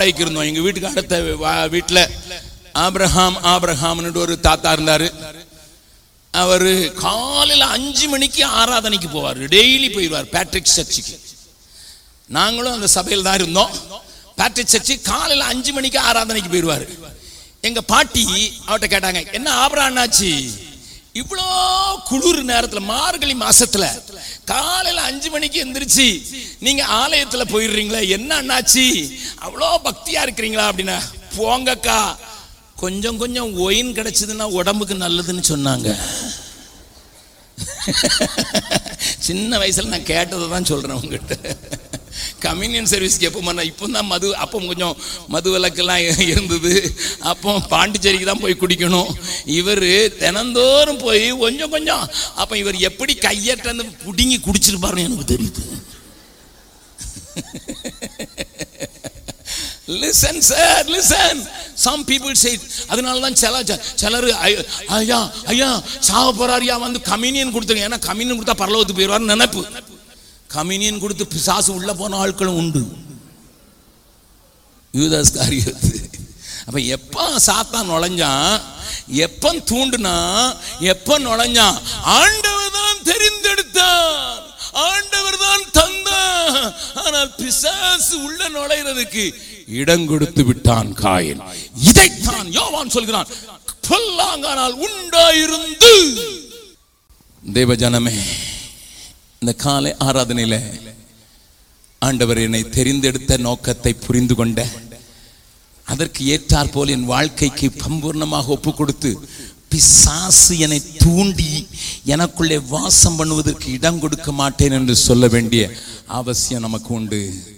வாடகைக்கு இருந்தோம் எங்க வீட்டுக்கு அடுத்த வா- வீட்டுல ஆபிரஹாம் ஆபிரஹாம்னு ஒரு தாத்தா இருந்தாரு அவரு காலையில அஞ்சு மணிக்கு ஆராதனைக்கு போவார் டெய்லி போயிடுவார் பேட்ரிக் சர்ச்சுக்கு நாங்களும் அந்த சபையில் தான் இருந்தோம் பேட்ரிக் சர்ச்சு காலையில அஞ்சு மணிக்கு ஆராதனைக்கு போயிடுவார் எங்க பாட்டி அவர்கிட்ட கேட்டாங்க என்ன ஆபரா அண்ணாச்சி இவ்வளோ குளிர் நேரத்துல மார்கழி மாசத்துல காலையில அஞ்சு மணிக்கு எந்திரிச்சு நீங்க ஆலயத்துல போயிடுறீங்களா என்ன அண்ணாச்சி அவ்வளோ பக்தியா இருக்கிறீங்களா அப்படின்னா போங்கக்கா கொஞ்சம் கொஞ்சம் ஒயின் கிடைச்சதுன்னா உடம்புக்கு நல்லதுன்னு சொன்னாங்க சின்ன வயசுல நான் கேட்டதை தான் சொல்றேன் உங்ககிட்ட கம்யூனியன் சர்வீஸ்க்கு எப்போ நான் இப்போ தான் மது அப்போ கொஞ்சம் மது விலக்கெல்லாம் இருந்தது அப்போ பாண்டிச்சேரிக்கு தான் போய் குடிக்கணும் இவர் தினந்தோறும் போய் கொஞ்சம் கொஞ்சம் அப்போ இவர் எப்படி கையட்டன்னு புடுங்கி குடிச்சிருப்பாருன்னு எனக்கு தெரியுது listen sir listen some people say அதனால தான் சில சிலர் ஐயா ஐயா சாவ போறாரியா வந்து கம்யூனியன் கொடுத்துருங்க ஏன்னா கம்யூனியன் கொடுத்தா பரலோகத்துக்கு போயிடுவார்னு நினைப்பு கம்யூனியன் கொடுத்து பிசாசு உள்ள போன ஆட்களும் உண்டு யூதாஸ் காரியத்து அப்ப எப்ப சாத்தான் நுழைஞ்சான் எப்ப தூண்டுனா எப்ப நுழைஞ்சான் ஆண்டவர் தான் தெரிந்தெடுத்தார் ஆண்டவர் தான் தந்தார் ஆனால் பிசாசு உள்ள நுழைகிறதுக்கு இடம் கொடுத்து விட்டான் காயன் இதைத்தான் யோவான் சொல்கிறான் பொல்லாங்கானால் உண்டாயிருந்து தேவஜனமே இந்த காலை ஆராதனையில ஆண்டவர் என்னை தெரிந்தெடுத்த நோக்கத்தை புரிந்து கொண்ட அதற்கு ஏற்றாற் போல் என் வாழ்க்கைக்கு பம்பூர்ணமாக ஒப்பு கொடுத்து பிசாசு என்னை தூண்டி எனக்குள்ளே வாசம் பண்ணுவதற்கு இடம் கொடுக்க மாட்டேன் என்று சொல்ல வேண்டிய அவசியம் நமக்கு உண்டு